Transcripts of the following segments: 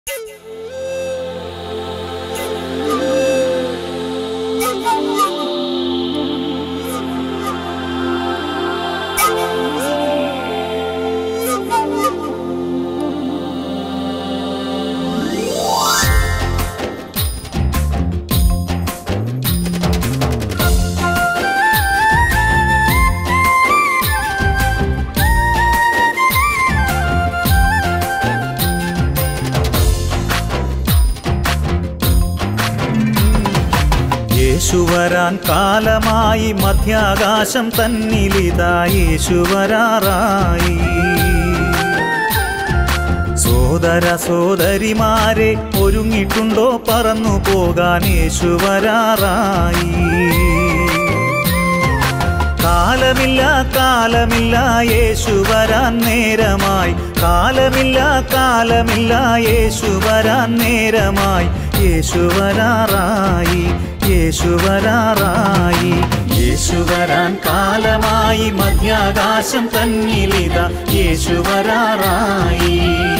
യേശു വരാൻ കാലമായി മധ്യാകാശം തന്നിലിതാ യേശു വരാറായി സോദര സോദരിമാരെ ഒരുങ്ങിട്ടുണ്ടോ പറന്നു പോകാൻ യേശു വരാറായി കാലമില്ല കാലമില്ല യേശു വരാൻ നേരമായി കാലമില്ല കാലമില്ല യേശു വരാൻ നേരമായി യേശു വരാറായി യേശു വരാറായി യേശു വരാൻ കാലമായി മധ്യാകാശം തന്നിലിത യേശു വരാറായി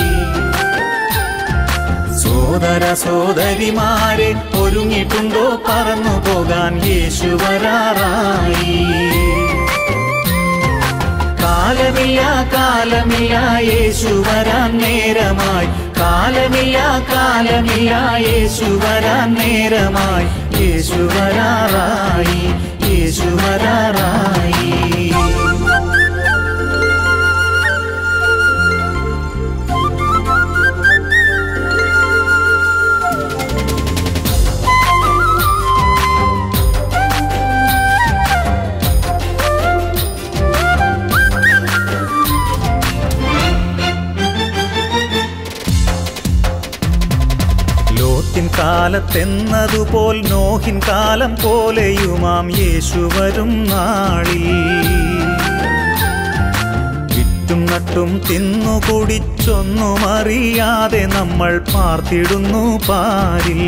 സോദര സോദരിമാരെ ഒരുങ്ങിട്ടുണ്ടോ പറന്നു പോകാൻ യേശു വരാറായി കാലമില്ല കാലമില്ല യേശു വരാൻ നേരമായി കാലമില്ല കാലമില്ല യേശു വരാൻ നേരമായി യേശു വരാറായി യേശു വരാറായി ലോത്തിൻ കാലത്തെന്നതുപോൽ നോഹിൻ കാലം പോലെയുമാം യേശു വരും നാളിൽ വിറ്റും നട്ടും തിന്നു കുടിച്ചൊന്നും അറിയാതെ നമ്മൾ പാർത്തിടുന്നു പാരിൽ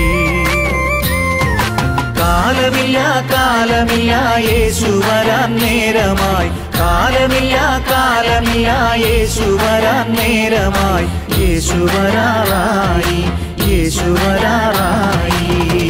കാലമില്ല കാലമില്ല യേശു വരാൻ നേരമായി കാലമില്ല കാലമില്ല യേശു വരാൻ നേരമായി യേശു വരാറായി യേശു വരാറായി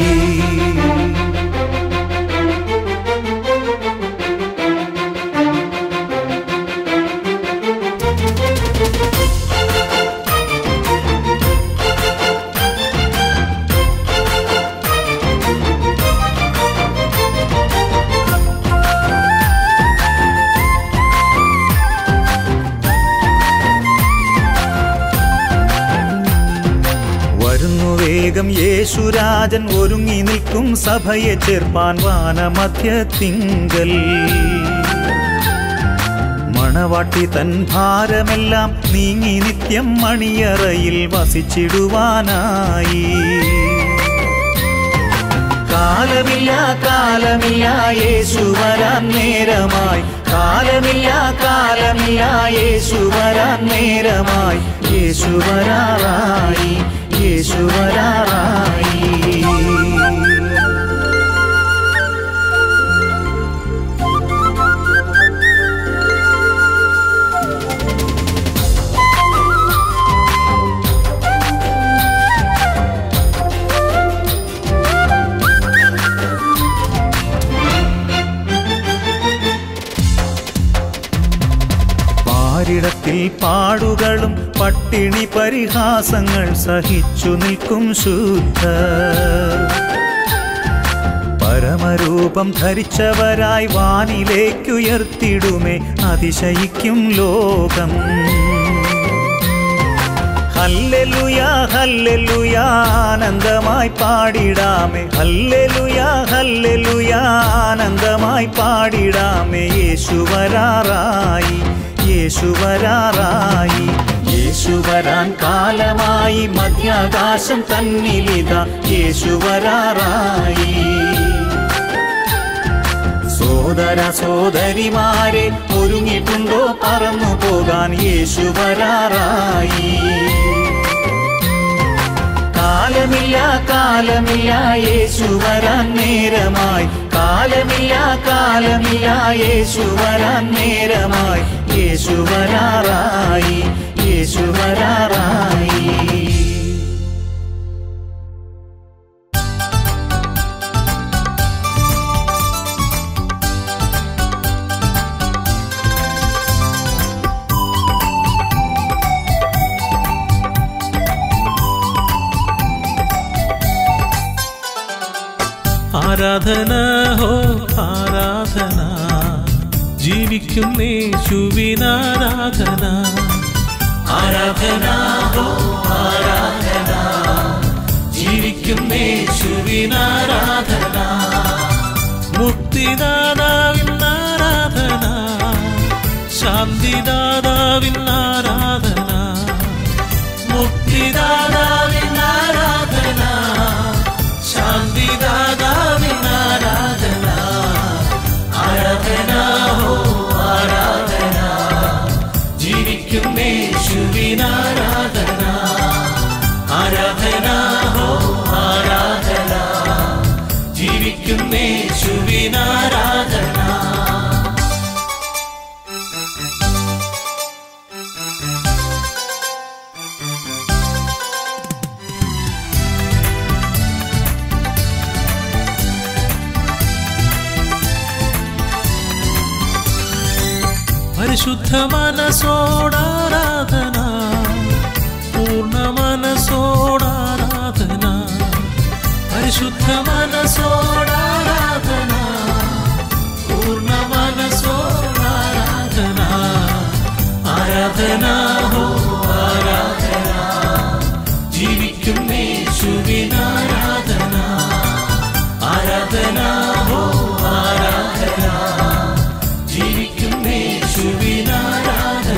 വരുന്നു വേഗം യേശുരാജൻ ഒരുങ്ങി നിൽക്കും സഭയെ ചേർപ്പാൻ വാനമധ്യത്തിങ്കൽ മണവാട്ടി തൻ ഭാരമെല്ലാം നീങ്ങി നിത്യം മണിയറയിൽ വസിച്ചിടുവാനായി കാലമില്ല കാലമില്ല യേശു വരാൻ നേരമായി കാലമില്ല കാലമില്ല യേശു വരാൻ നേരമായി യേശു വരാറായി യേശു വരാറായി പാരിടത്തിൽ പാടുകളും പട്ടിണി പരിഹാസങ്ങൾ സഹിച്ചു നിൽക്കും ശുദ്ധ പരമരൂപം ധരിച്ചവരായി വാനിലേക്കുയർത്തിടുമേ അതിശയിക്കും ലോകം ഹല്ലെലുയാ ഹല്ലെലുയാ ആനന്ദമായി പാടിടാമേ ഹല്ലെലുയാ ഹല്ലെലുയാ ആനന്ദമായി പാടിടാമേ യേശു വരാറായി യേശു വരാറായി യേശു വരാൻ കാലമായി മധ്യാകാശം തന്നിലിത യേശു വരാറായി സോദര സോദരിമാരെ ഒരുങ്ങിട്ടുണ്ടോ പറന്നു പോകാൻ യേശു വരാറായി കാലമില്ല കാലമില്ല യേശു വരാൻ നേരമായി കാലമില്ല കാലമില്ല യേശു വരാൻ നേരമായി യേശു വരാറായി യേശു വരാറായി ആരാധന ഹോ ആരാധന ജീവിക്കും യേശുവിനാരാധന ആരാധന ഹോ ആരാധന ജീവിക്കും യേശുവിനാരാധന മുക്തിദാതാവിൻ ആരാധന ശാന്തിദാതാവിൻ ആരാധന മുക്തിദാതാവിൻ ആരാധന ശാന്തിദാതാവിൻ ആരാധന ആരാധന ഹോ ആരാധന ജീവിക്കും യേശുവിനാരാധന ആരാധന ഹോ ആരാധന ജീവിക്കും യേശുവിനാരാധന പരിശുദ്ധ മനസ്സോടാരാധന പൂർണ്ണ മനസ്സോടാരാധന പരിശുദ്ധ മനസ്സോടാരാധന പൂർണ്ണ മനസ്സോടാരാധന ആരാധന ഹോ ആരാധന ജീവിക്കും യേശുവിനാരാധന ആരാധന ഹോ ആരാധന ജീവിക്കും യേശുവിനാരാധന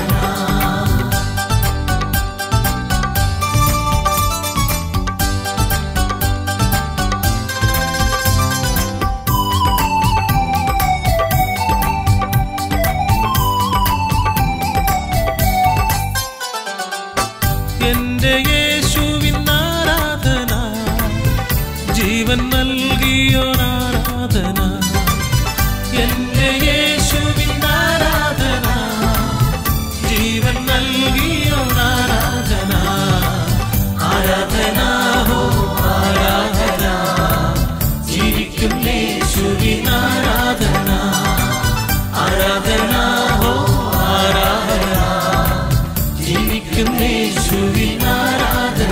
എന്റെ യേശുവിനാരാധന ജീവൻ നൽകിയോനാരാധന എന്റെ യേശുവിനാരാധന ജീവൻ നൽകിയോനാരാധന ആരാധന ഹോ ആരാധന ജീവിക്കും യേശുവിനാരാധന ആരാധന ഹോ ആരാധന ജീവിക്കും യേശുവിനാരാധന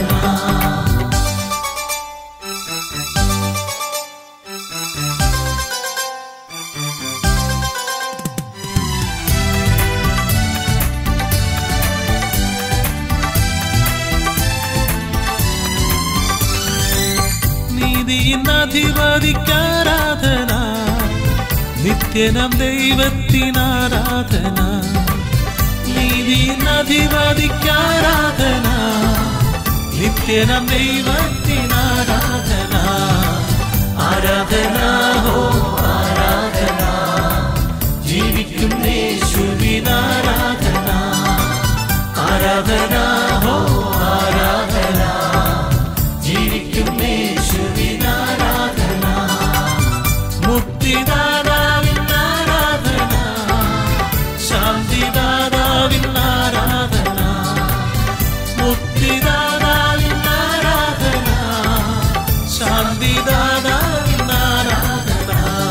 നീതിயின் അധിപതിക്കാരാധന നിത്യനം ദൈവത്തിനാരാധന നീതിயின் അധിപതിക്കാരാധന നിത്യനം ദൈവത്തിനാരാധന ആരാധന ഹോ ആരാധന ജീവിക്കും യേശുവിനാരാധന ആരാധന ഹോ ആരാധന ജീവിക്കും യേശുവിനാരാധന മുക്തിദാതാവിൻ ആരാധന ശാന്തിദാതാവിൻ ആരാധന മുക്തിദാതാവിൻ ആരാധന ശാന്തിദാതാവിൻ ആരാധന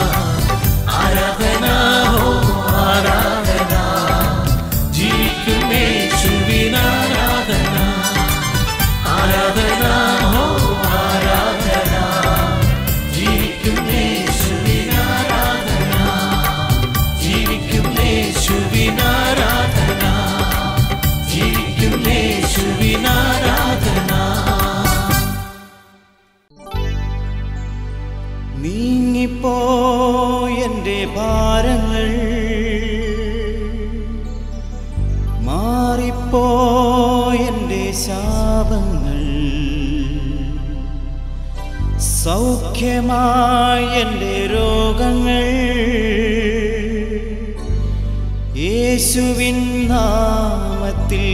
ആരാധന ഹോ ആരാധന ജീവിക്കും യേശുവിനാരാധന ആരാധന ഹോ ആരാധന ജീവിക്കും യേശുവിനാരാധന ജീവിക്കും യേശുവിനാരാധന ജീവിക്കും യേശുവിനാരാധന നീങ്ങിപ്പോയെന്റെ ഭാരങ്ങൾ മാറിപ്പോയെന്റെ ശാപങ്ങൾ സൗഖ്യമായ എൻ്റെ രോഗങ്ങൾ യേശുവിൻ നാമത്തിൽ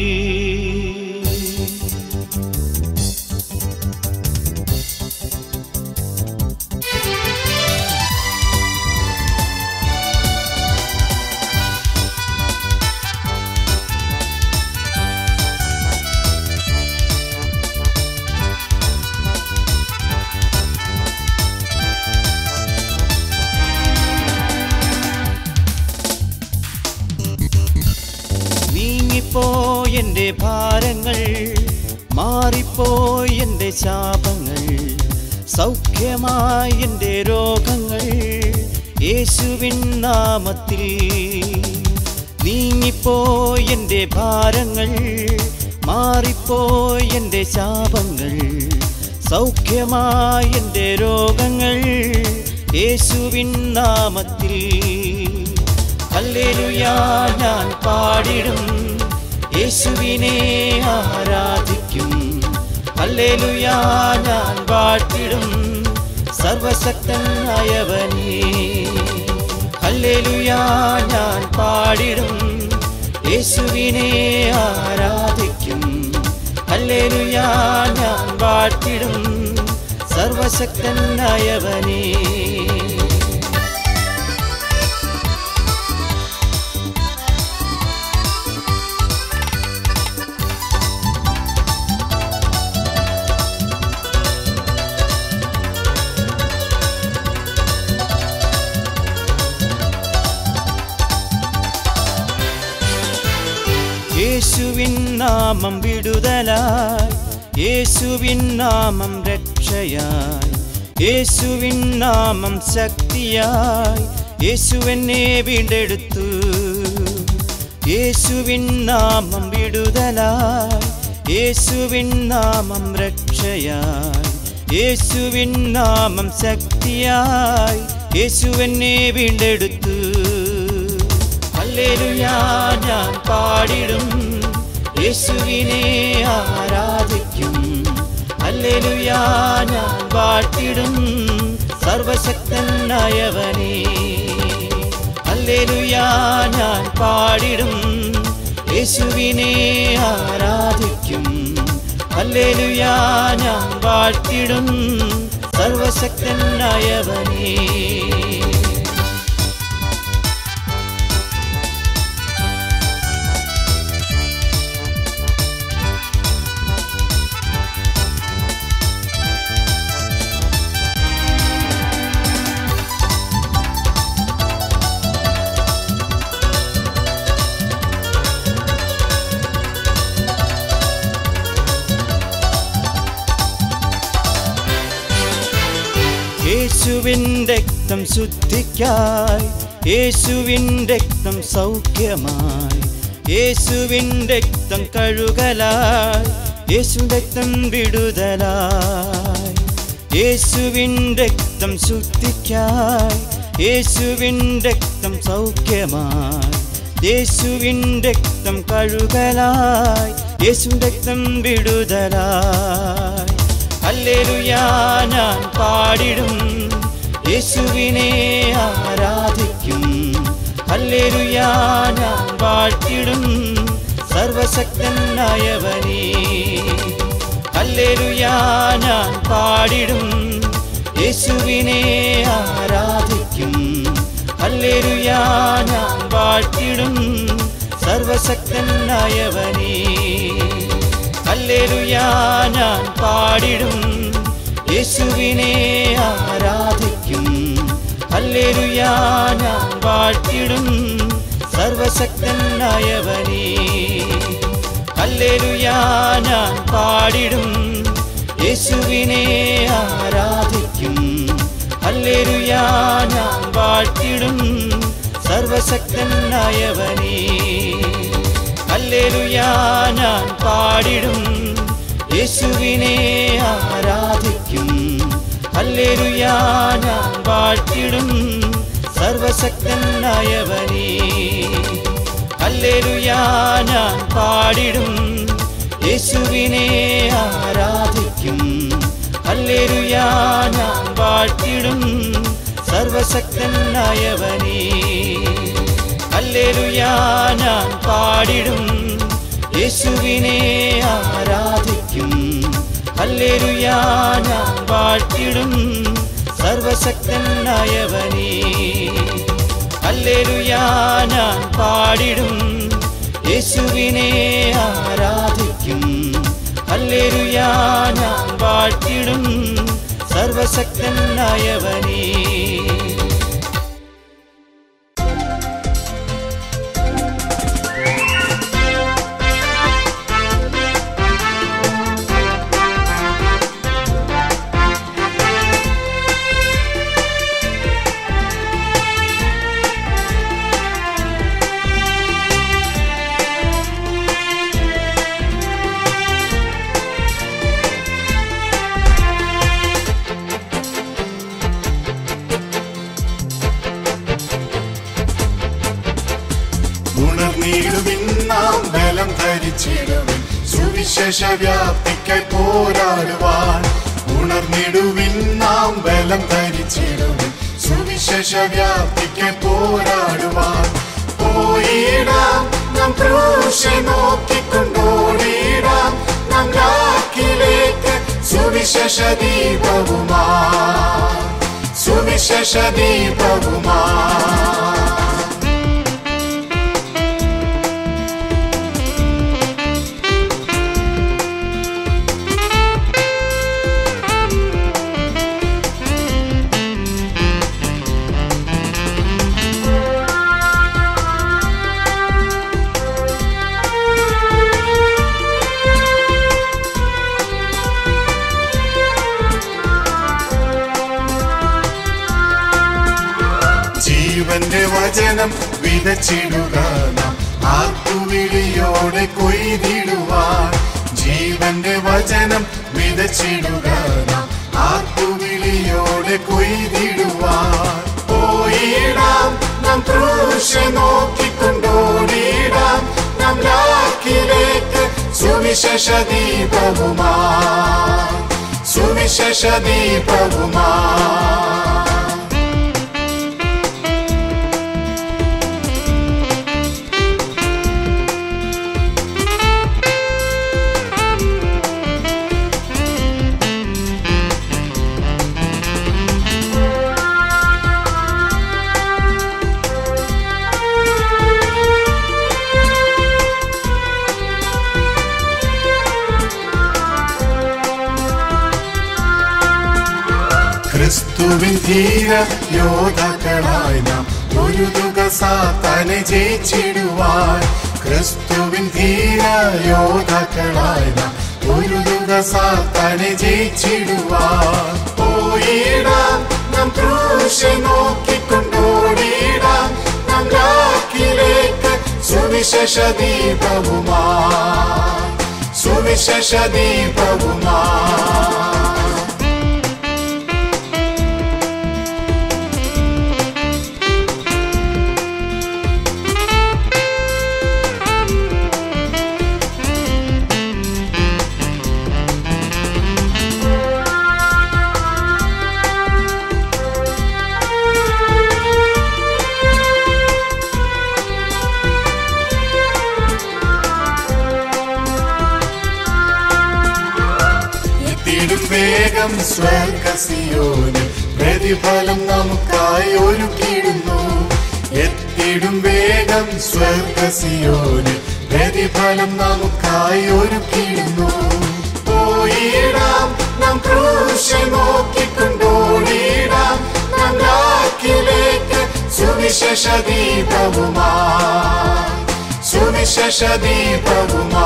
നീങ്ങിപ്പോയെന്റെ ഭാരങ്ങൾ മാറിപ്പോയെന്റെ ശാപങ്ങൾ സൗഖ്യമായി എൻ്റെ രോഗങ്ങൾ യേശുവിൻ നാമത്തിൽ നീങ്ങിപ്പോയി എൻ്റെ ഭാരങ്ങൾ മാറിപ്പോയി എൻ്റെ ശാപങ്ങൾ സൗഖ്യമായി എൻ്റെ രോഗങ്ങൾ യേശുവിൻ നാമത്തിൽ ഹല്ലേലൂയാ ഞാൻ പാടിടും യേശുവിനെ ആരാധിക്കും ഹല്ലേലൂയാ ഞാൻ വാഴ്ത്തിടും സർവശക്തനായവനേ ഹല്ലേലൂയാ ഞാൻ പാടിടും യേശുവിനെ ആരാധിക്കും ഹല്ലേലൂയാ ഞാൻ വാഴ്ത്തിടും സർവശക്തനായവനേ യേശുവിൻ നാമം വിടുതലായി യേശുവിൻ നാമം രക്ഷയായി യേശുവിൻ നാമം ശക്തിയായി യേശു എന്നെ വീണ്ടെടുത്തു യേശുവിൻ നാമം വിടുതലായി യേശുവിൻ നാമം രക്ഷയായി യേശുവിൻ നാമം ശക്തിയായി യേശു എന്നെ വീണ്ടെടുത്തു ഹല്ലേലൂയാ ഞാൻ പാടിടും യേശുവിനെ ആരാധിക്കും ഹല്ലേലൂയാ ഞാൻ വാഴ്ത്തിടും സർവശക്തനായവനേ ഹല്ലേലൂയാ ഞാൻ പാടിടും യേശുവിനെ ആരാധിക്കും ഹല്ലേലൂയാ ഞാൻ വാഴ്ത്തിടും സർവശക്തനായവനേ യേശുവിൻ രക്തം ശുദ്ധിക്കായി യേശുവിൻ രക്തം സൗഖ്യമായി യേശുവിൻ രക്തം കഴുകലായി യേശു രക്തം വിടുതലായി യേശുവിൻ രക്തം ശുദ്ധിക്കായി യേശുവിൻ രക്തം സൗഖ്യമായി യേശുവിൻ രക്തം കഴുകലായി യേശു രക്തം വിടുതലായി ഹല്ലേലൂയാ ഞാൻ പാടിടും യേശുവിനെ ആരാധിക്കും ഹല്ലേലൂയാ ഞാൻ വാഴ്ത്തിടും സർവശക്തനായവനേ ഹല്ലേലൂയാ ഞാൻ പാടിടും യേശുവിനെ ആരാധിക്കും ഹല്ലേലൂയാ ഞാൻ വാഴ്ത്തിടും സർവശക്തനായവനേ ഹല്ലേലൂയാ ഞാൻ പാടിടും യേശുവിനെ ആരാധിക്കും ഹല്ലേലൂയാ ഞാൻ വാഴ്ത്തിടും സർവശക്തനായവനേ ഹല്ലേലൂയാ ഞാൻ പാടിടും യേശുവിനെ ആരാധിക്കും ഹല്ലേലൂയാ ഞാൻ വാഴ്ത്തിടും സർവശക്തനായവനേ ഹല്ലേലൂയാ ഞാൻ പാടിടും യേശുവിനെ ആരാധിക്കും ഹല്ലേലൂയാ ഞാൻ വാഴ്ത്തിടും സർവശക്തനായവനേ ഹല്ലേലൂയാ ഞാൻ പാടിടും യേശുവിനെ ആരാധിക്കും ഹല്ലേലൂയാ ഞാൻ വാഴ്ത്തിടും സർവശക്തനായവനേ ഹല്ലേലൂയാ ഞാൻ പാടിടും യേശുവിനെ ആരാധിക്കും ഹല്ലേലൂയാ ഞാൻ വാഴ്ത്തിടും സർവശക്തനായവനേ ഹല്ലേലൂയാ ഞാൻ പാടിടും യേശുവിനെ ആരാധിക്കും ഹല്ലേലൂയാ ഞാൻ വാഴ്ത്തിടും സർവശക്തനായവനേ ധരിച്ചിടുവിൻ സുവിശേഷ വ്യാപ്തിക്കായി പോരാടുവാൻ ഉണർന്നിടുവിൻ നാം ബലം ധരിച്ചിടുവിൻ സുവിശേഷ വ്യാപ്തിക്കായി പോരാടുവാൻ പോയിടാം നാം ക്രൂശെ നോക്കിക്കൊണ്ടോടിയിടാം നാം രാക്കിലേക്ക് സുവിശേഷ ദീപവുമാ സുവിശേഷ ദീപവുമാ ജീവന്റെ വചനം വിതച്ചിടുക നാം ആർക്കുവിളിയോടെ കൊയ്തിടുവാൻ ജീവന്റെ വചനം വിതച്ചിടുക നാം ആർക്കുവിളിയോടെ കൊയ്തിടുവാൻ പോയിടാം നാം ക്രൂശെ നോക്കിക്കൊണ്ടോടിയിടാം നാം ലാക്കിലേക്ക് സുവിശേഷ ദീപവുമാ സുവിശേഷ ദീപവുമാ ക്രിസ്തുവിൻ ധീര യോദ്ധാക്കളായി നാം ഒരു തുക സാത്താനെ ജയിച്ചിടുവാൻ ക്രിസ്തുവിൻ ധീര യോദ്ധാക്കളായി നാം ഒരു തുക സാത്താനെ ജയിച്ചിടുവാൻ പോയിടാം നാം ക്രൂശെ നോക്കിക്കൊണ്ടോടിയിടാം നാം രാക്കിലേക്ക് സുവിശേഷ ദീപവുമാ സുവിശേഷ ദീപവുമാ എത്തിയിടും വേഗം സ്വർഗസിയോന് പ്രതിഫലം നമുക്കായി ഒരുക്കിയിടുന്നു എത്തിയിടും വേഗം സ്വർഗസിയോന് പ്രതിഫലം നമുക്കായി ഒരുക്കിയിടുന്നു പോയിടാം നാം ക്രൂശെ നോക്കിക്കൊണ്ടോടിയിടാം നാം രാക്കിലേക്ക് സുവിശേഷ ദീപവുമാ സുവിശേഷ ദീപവുമാ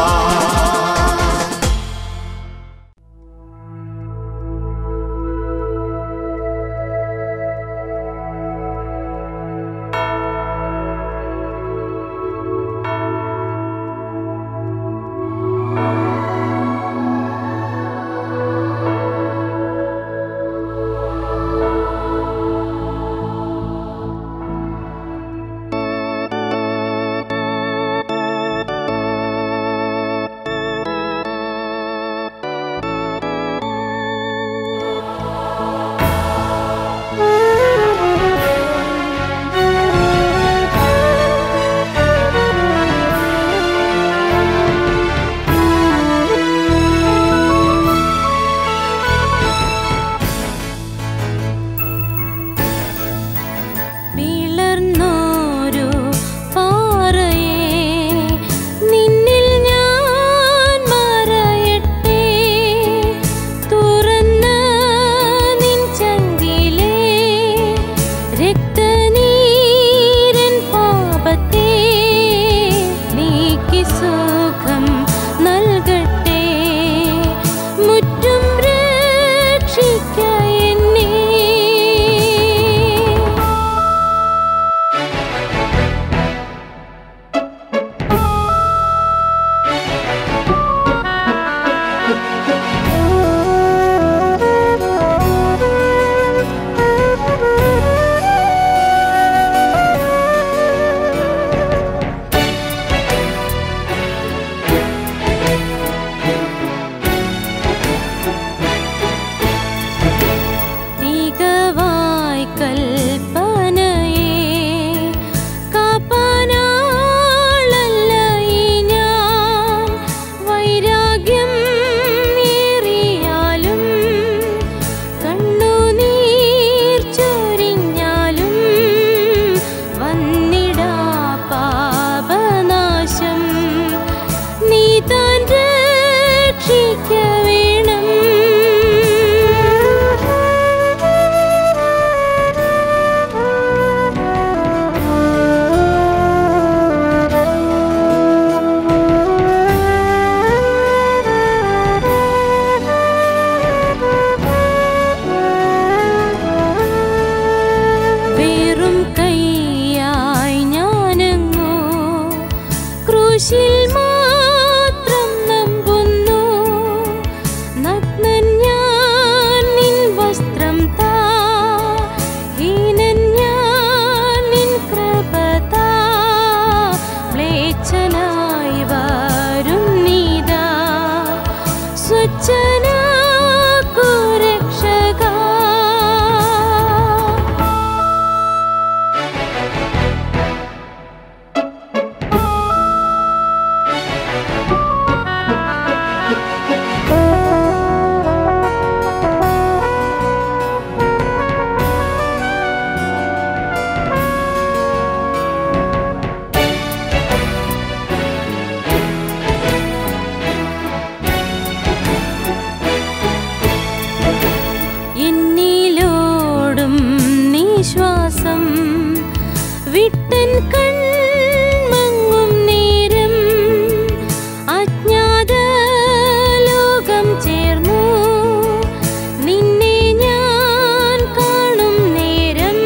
വിട്ടൻ കൺമങ്ങും നേരം അജ്ഞാത ലോകം ചേർന്നു നിന്നെ ഞാൻ കാണും നേരം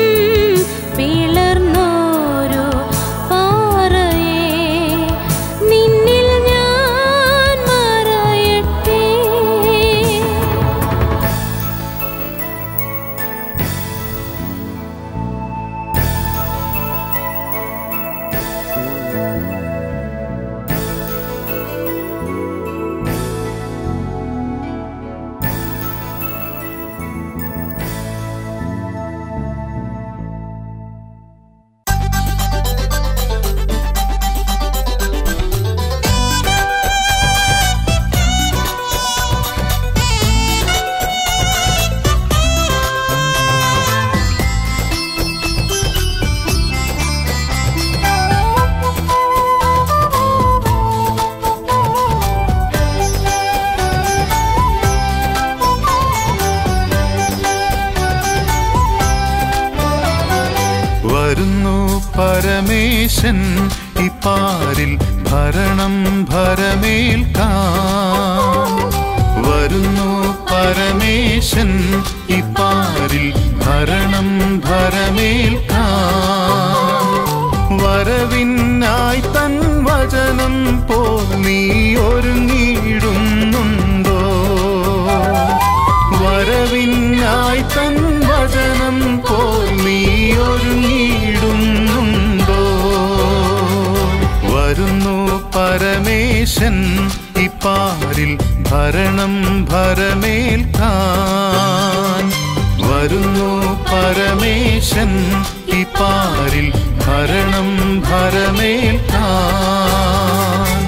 പിളർന്നോരോ പാറയെ നിന്നിൽ ഞാൻ മറയട്ടെ വരുന്നു പരമേശൻ ഇപ്പാരിൽ ഭരണം ഭരമേൽക്കാൻ വരുന്നു പരമേശൻ ഇപ്പാരിൽ ഭരണം ഭരമേൽക്കാൻ വരവിനായി തൻ വചനം പോൽ നീ ഒരുങ്ങിയിടുന്നുണ്ടോ വരവിനായി തൻ വചനം പോൽ നീ ഒരുങ്ങിയിടുന്നുണ്ടോ വരുന്നു പരമേശൻ ഇപ്പാരിൽ ഭരണം ഭരമേൽക്കാൻ വരുന്നു പരമേശൻ ഇപ്പാരിൽ ഭരണം ഭരമേൽക്കാൻ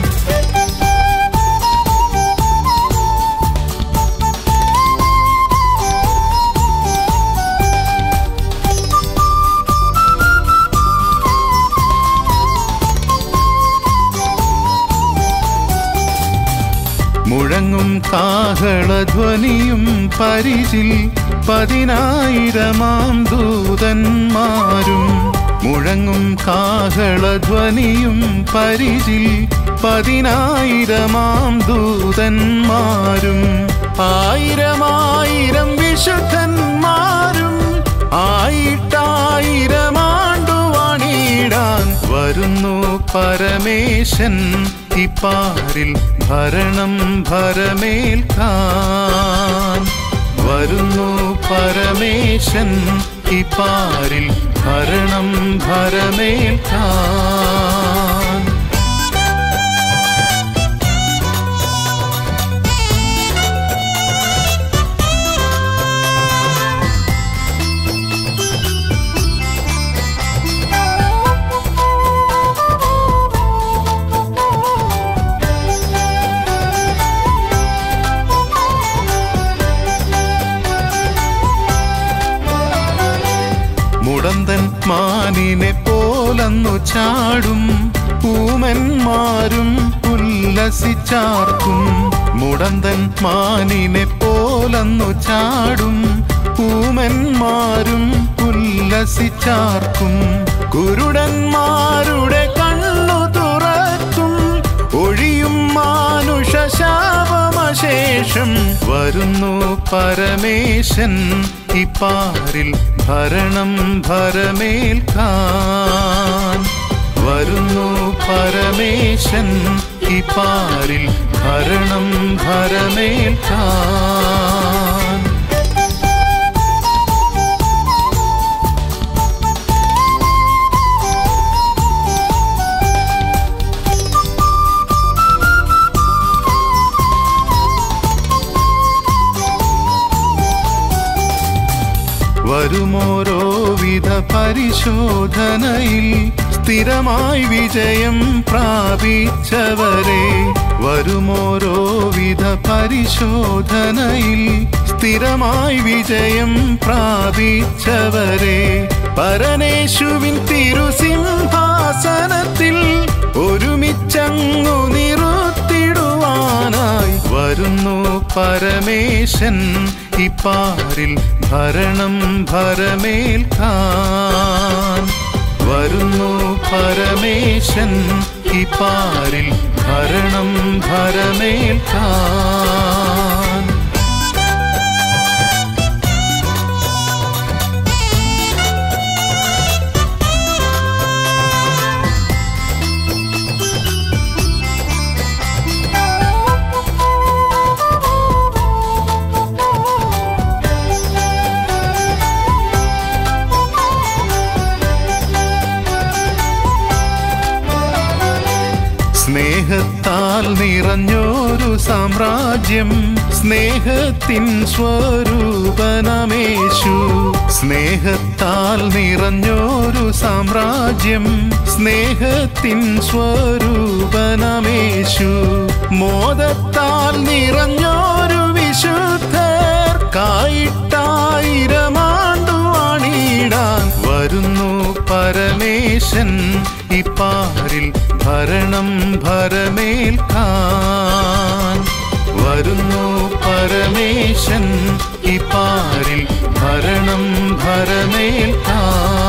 മുഴങ്ങും കാഹളധ്വനിയും പരിചിൽ പതിനായിരമാം ദൂതന്മാരും മുഴങ്ങും കാഹളധ്വനിയും പരിചിൽ പതിനായിരമാം ദൂതന്മാരും ആയിരമായിരം വിശുദ്ധന്മാരും ആയിട്ടായിരമാണ്ടുവാണിടാൻ വരുന്നു പരമേശൻ ഇപ്പാരിൽ ഭരണം ഭരമേൽക്കാൻ വരുന്നു പരമേശൻ ഇപ്പാരിൽ ഭരണം ഭരമേൽക്കാൻ മുടന്തൻ മാനിനെ പോലന്നു ചാടും പൂമന്മാരും ഉല്ലസിച്ചാർക്കും മുടന്തൻ മാനിനെ പോലന്നു ചാടും പൂമന്മാരും ഉല്ലസിച്ചാർക്കും കുരുടന്മാരുടെ കണ്ണു തുറക്കും ഒഴിയും മാനുഷ ശാപമശേഷം വരുന്നു പരമേശൻ ഇപ്പാരിൽ ഭരണം ഭരമേൽക്കാൻ വരുന്നു പരമേശൻ ഇപ്പാരിൽ ഭരണം ഭരമേൽക്കാൻ വരുമോരോ വിധ പരിശോധനയിൽ സ്ഥിരമായി വിജയം പ്രാപിച്ചവരെ വരുമോരോ വിധ പരിശോധനയിൽ സ്ഥിരമായി വിജയം പ്രാപിച്ചവരെ പരനേശുവിൻ തിരുസിംഹാസനത്തിൽ ഒരുമിച്ചങ്ങു നിറുത്തിടുവാനായി വരുന്നു പരമേശൻ ഇപ്പാരിൽ ഭരണം ഭരമേൽക്കാൻ വരുന്നു പരമേശൻ ഈ പാരിൽ ഭരണം ഭരമേൽക്കാൻ സ്നേഹത്താൽ നിറഞ്ഞൊരു സാമ്രാജ്യം സ്നേഹത്തിൻ സ്വരൂപനമേശു സ്നേഹത്താൽ നിറഞ്ഞൊരു സാമ്രാജ്യം സ്നേഹത്തിൻ സ്വരൂപനമേശു മോദത്താൽ നിറഞ്ഞൊരു വിശുദ്ധർ കായിട്ടായിരമാണ്ടു അണിയിടാൻ വരുന്നു പരമേശൻ ഈ പാരിൽ ഭരണം ഭരമേൽക്കാൻ വരുന്നു പരമേശൻ ഈ പാരിൽ ഭരണം ഭരമേൽക്കാൻ